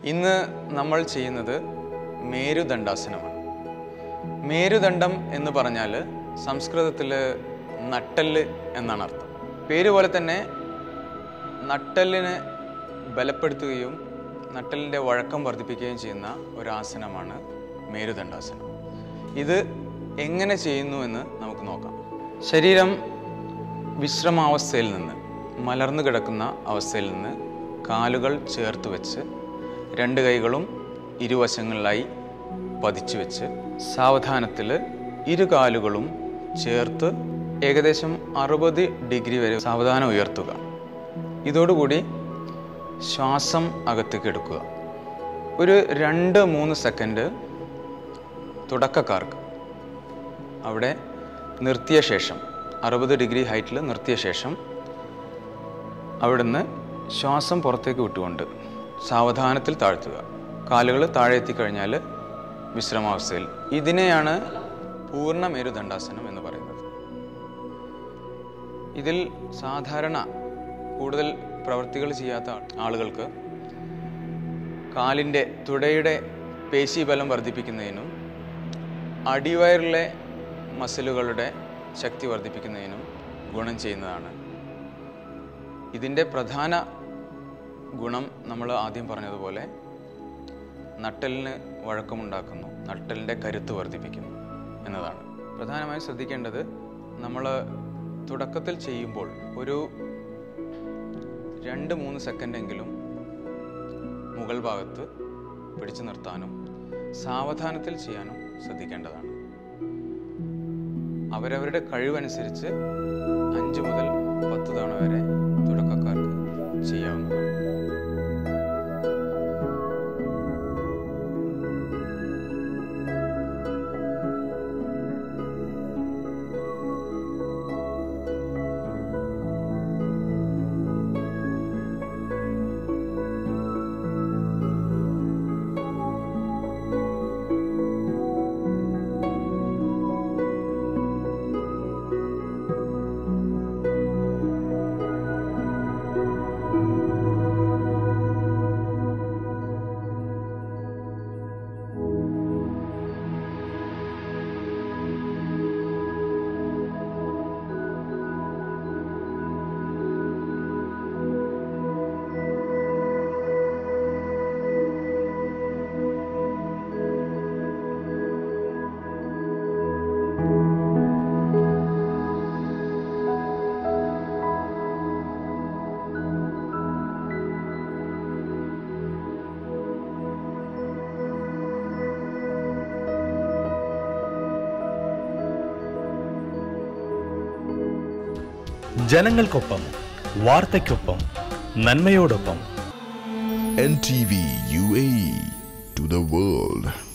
ഇന്ന് നമ്മൾ ചെയ്യുന്നത് മേരുദണ്ഡാസനമാണ് മേരുദണ്ഡം എന്ന് പറഞ്ഞാൽ സംസ്കൃതത്തിൽ നട്ടല് എന്നാണ് അർത്ഥം പേര് പോലെ തന്നെ നട്ടലിനെ ബലപ്പെടുത്തുകയും നട്ടലിൻ്റെ വഴക്കം വർദ്ധിപ്പിക്കുകയും ചെയ്യുന്ന ഒരു ആസനമാണ് മേരുദണ്ഡാസനം ഇത് എങ്ങനെ ചെയ്യുന്നു എന്ന് നമുക്ക് നോക്കാം ശരീരം വിശ്രമാവസ്ഥയിൽ നിന്ന് മലർന്നു കിടക്കുന്ന അവസ്ഥയിൽ നിന്ന് കാലുകൾ ചേർത്ത് വെച്ച് രണ്ട് കൈകളും ഇരുവശങ്ങളിലായി പതിച്ചു വെച്ച് സാവധാനത്തിൽ ഇരു കാലുകളും ചേർത്ത് ഏകദേശം അറുപത് ഡിഗ്രി വരെ സാവധാനം ഉയർത്തുക ഇതോടുകൂടി ശ്വാസം അകത്തേക്ക് എടുക്കുക ഒരു രണ്ട് മൂന്ന് സെക്കൻഡ് തുടക്കക്കാർക്ക് അവിടെ നിർത്തിയ ശേഷം അറുപത് ഡിഗ്രി ഹൈറ്റിൽ നിർത്തിയ ശേഷം അവിടുന്ന് ശ്വാസം പുറത്തേക്ക് വിട്ടുകൊണ്ട് സാവധാനത്തിൽ താഴ്ത്തുക കാലുകൾ താഴെ എത്തിക്കഴിഞ്ഞാൽ വിശ്രമാവസ്ഥയിൽ ഇതിനെയാണ് പൂർണ്ണ മേരുദണ്ഡാസനം എന്ന് പറയുന്നത് ഇതിൽ സാധാരണ കൂടുതൽ പ്രവൃത്തികൾ ചെയ്യാത്ത ആളുകൾക്ക് കാലിൻ്റെ തുടയുടെ പേശീബലം വർദ്ധിപ്പിക്കുന്നതിനും അടിവയറിലെ മസിലുകളുടെ ശക്തി വർദ്ധിപ്പിക്കുന്നതിനും ഗുണം ചെയ്യുന്നതാണ് ഇതിൻ്റെ പ്രധാന ഗുണം നമ്മൾ ആദ്യം പറഞ്ഞതുപോലെ നട്ടലിന് വഴക്കമുണ്ടാക്കുന്നു നട്ടലിൻ്റെ കരുത്ത് വർദ്ധിപ്പിക്കുന്നു എന്നതാണ് പ്രധാനമായും ശ്രദ്ധിക്കേണ്ടത് നമ്മൾ തുടക്കത്തിൽ ചെയ്യുമ്പോൾ ഒരു രണ്ട് മൂന്ന് സെക്കൻഡെങ്കിലും മുകൾ ഭാഗത്ത് പിടിച്ചു നിർത്താനും സാവധാനത്തിൽ ചെയ്യാനും ശ്രദ്ധിക്കേണ്ടതാണ് അവരവരുടെ കഴിവനുസരിച്ച് അഞ്ച് മുതൽ പത്ത് തവണ വരെ തുടക്കക്കാർക്ക് ചെയ്യാവുന്നതാണ് ജനങ്ങൾക്കൊപ്പം വാർത്തയ്ക്കൊപ്പം നന്മയോടൊപ്പം NTV UAE to the world.